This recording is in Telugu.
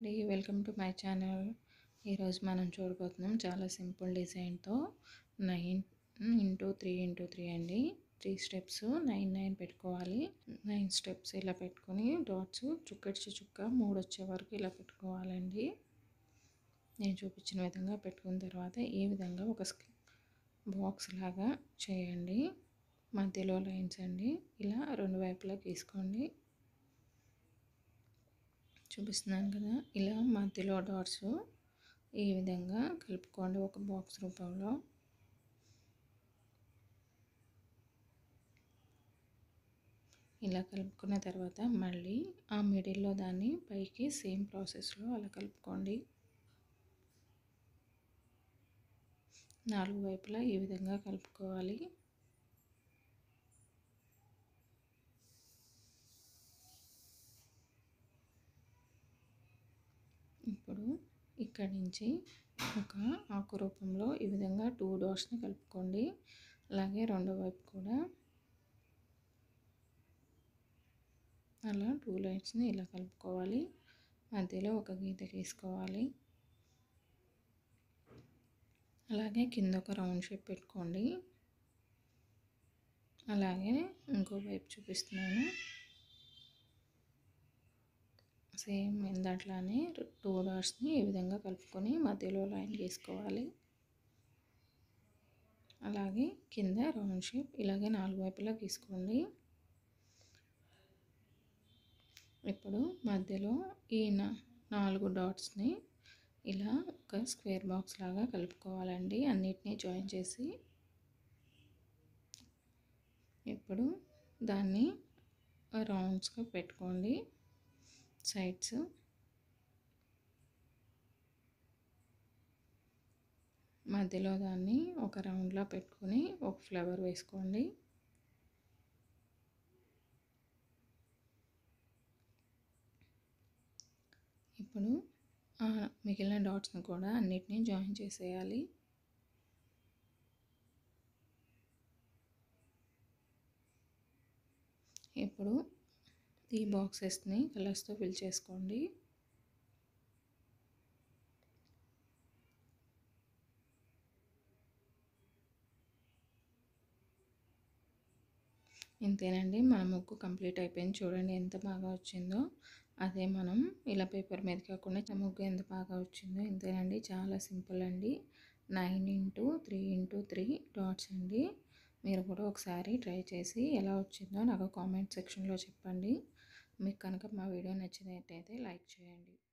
అండి వెల్కమ్ టు మై ఛానల్ ఈరోజు మనం చూడబోతున్నాం చాలా సింపుల్ డిజైన్తో nine into three into three అండి త్రీ స్టెప్స్ నైన్ నైన్ పెట్టుకోవాలి నైన్ స్టెప్స్ ఇలా పెట్టుకొని డాట్స్ చుక్కడిచి చుక్క మూడు వచ్చే వరకు ఇలా పెట్టుకోవాలండి నేను చూపించిన విధంగా పెట్టుకున్న తర్వాత ఈ విధంగా ఒక బాక్స్ లాగా చేయండి మధ్యలో లైన్స్ అండి ఇలా రెండు వైపులా గీసుకోండి చూపిస్తున్నాను కదా ఇలా మధ్యలో డాట్స్ ఈ విధంగా కలుపుకోండి ఒక బాక్స్ రూపంలో ఇలా కలుపుకున్న తర్వాత మళ్ళీ ఆ మిడిల్లో దాన్ని పైకి సేమ్ ప్రాసెస్లో అలా కలుపుకోండి నాలుగు వైపులా ఈ విధంగా కలుపుకోవాలి ఇప్పుడు ఇక్కడి నుంచి ఒక ఆకు రూపంలో ఈ విధంగా టూ డాట్స్ని కలుపుకోండి అలాగే రెండో వైపు కూడా అలా టూ లైన్స్ని ఇలా కలుపుకోవాలి మధ్యలో ఒక గీత గీసుకోవాలి అలాగే కింద ఒక రౌండ్ షేప్ పెట్టుకోండి అలాగే ఇంకో వైపు చూపిస్తున్నాను సేమ్ ఇందాట్లానే టూ డాట్స్ని ఈ విధంగా కలుపుకొని మధ్యలో లైన్ గీసుకోవాలి అలాగే కింద రౌండ్ షేప్ ఇలాగే నాలుగు వైపులా గీసుకోండి ఇప్పుడు మధ్యలో ఈ నాలుగు డాట్స్ని ఇలా ఒక స్క్వేర్ బాక్స్ లాగా కలుపుకోవాలండి అన్నిటినీ జాయిన్ చేసి ఇప్పుడు దాన్ని రౌండ్స్గా పెట్టుకోండి సైడ్స్ మధ్యలో దాన్ని ఒక రౌండ్లో పెట్టుకొని ఒక ఫ్లవర్ వేసుకోండి ఇప్పుడు మిగిలిన డాట్స్ని కూడా అన్నిటినీ జాయిన్ చేసేయాలి ఇప్పుడు ఈ బాక్సెస్ని కలర్స్తో ఫిల్ చేసుకోండి ఇంతేనండి మన ముగ్గు కంప్లీట్ అయిపోయింది చూడండి ఎంత బాగా వచ్చిందో అదే మనం ఇలా పేపర్ మీద కాకుండా ముగ్గు ఎంత బాగా వచ్చిందో ఇంతేనండి చాలా సింపుల్ అండి nine into three into three dots అండి మీరు కూడా ఒకసారి ట్రై చేసి ఎలా వచ్చిందో నాకు కామెంట్ సెక్షన్లో చెప్పండి మీకు కనుక మా వీడియో నచ్చినట్టయితే లైక్ చేయండి